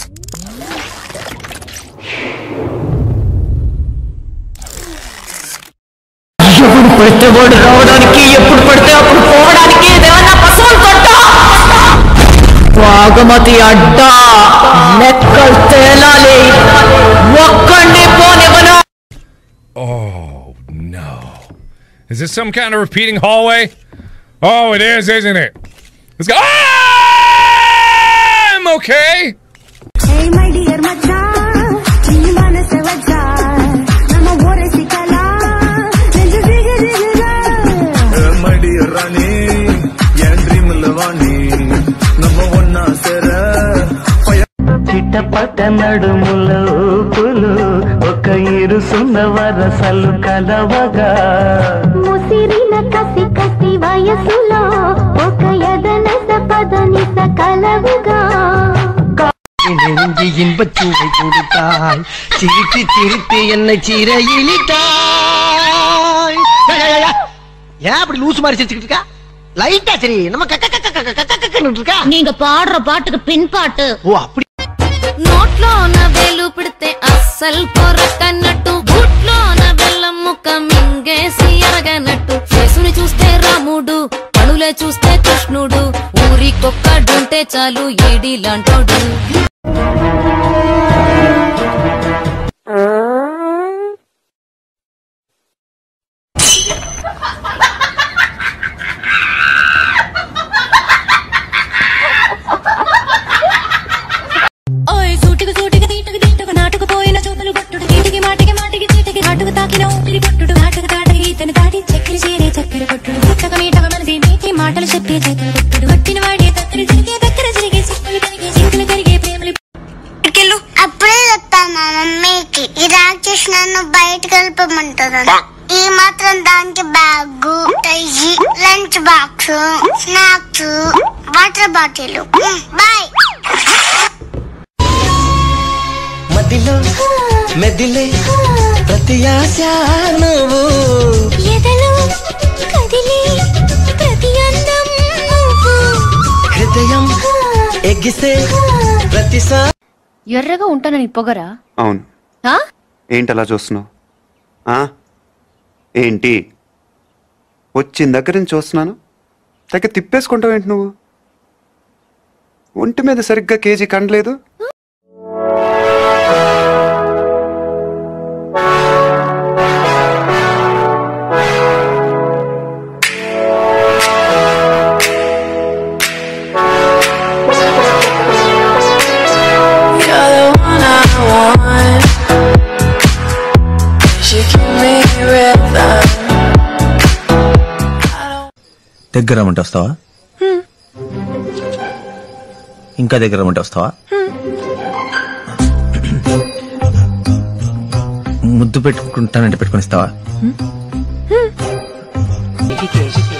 ఎప్పుడు పడితే వాడు రావడానికి ఎప్పుడు పడితే అప్పుడు పోవడానికి ఇదేమన్నా పశువులు కొట్ట వాగమతి అడ్డ లెక్కలు తేలాలి ఒక్కడిని పోనివ్వను Oh no. Is this some kind of repeating hallway? Oh, it is, isn't it? Let's go. Ah! I'm okay. Hey my dear మచ్చా నీ మనసే వచ్చా నమ్మ ఓరేసి కలా నెంజు దిగ దిగగా ಮಡಿಯ ರಾಣಿ ಏನ್ ಡ್ರೀಮ್ ವಾಣಿ ನಮ್ಮ ಒನ್ನ ಸೆರ చిట్టపట నడుముల ఊపులు ఒక ఇరుసున్న వరసలు కలవగా ముసిరిన కసి కసి వయసులో ఒక ఎదనస పదనిస కలవుగా நெருங்கி இன்பச்சூவை கொடுத்தாய் சிரித்து சிரித்து என்னை சிறையிலிட்டாய் ஏன் அப்படி லூசு மாதிரி சிரிச்சுக்கிட்டு இருக்கா லைட்டா சரி நம்ம கக்க கக்க கக்க கக்க கக்கன்னு இருக்கா நீங்க பாடுற பாட்டுக்கு பின்பாட்டு ஓ அப்படி నోట్లోన వేలు పెడితే అస్సలు కొరకన్నట్టు బుట్లోన బెల్లం ముక్క మింగేసి అరగనట్టు చేసుని చూస్తే రాముడు పనులే చూస్తే కృష్ణుడు ఊరికొక్కడుంటే చాలు ఏడిలాంటోడు ఓయ్ సూటికి సూటికి తీటుకు తీటుకు నాటుకు పోయిన చూపులు కొట్టుడు తీటికి మాటికి మాటికి చీటికి నాటుకు తాకిన ఊపిరి కొట్టుడు నాటుకు తాటకి ఈతని దాటి చక్కెర చేరే చక్కెర కొట్టుడు పుట్టక మీటక మనసి మీటి మాటలు చెప్పే చక్కెర కొట్టుడు కొట్టిన వాడే తక్కర జరిగే దగ్గర జరిగే సిక్కులు కరిగే సిక్కులు కరిగే ప్రేమలు అప్పుడే చెప్తాను మా మమ్మీకి ఈ రాక్షస్ నన్ను బయటకు వెళ్ళిపోమంటారు ఈ మాత్రం దానికి bag tie lunch box snacks water bottle boy మదిలో మెదిలే ప్రతి ఆశ నువ్వు ఎదలో కదిలే ప్రతి అందం నువ్వు హృదయం ఎగిసే ప్రతిసా ఎర్రగా ఉంటానని పొగరా అవును ఏంటి అలా చూస్తున్నావు ఆ? ఏంటి వచ్చిన దగ్గర నుంచి చూస్తున్నాను దగ్గర తిప్పేసుకుంటావు ఏంటి నువ్వు ఒంటి మీద సరిగ్గా కేజీ కండలేదు దగ్గర రమ్మంటే వస్తావా ఇంకా దగ్గర రమ్మంటే వస్తావా ముద్దు పెట్టుకుంటానంటే పెట్టుకుని ఇస్తావా చిటికే చిటికే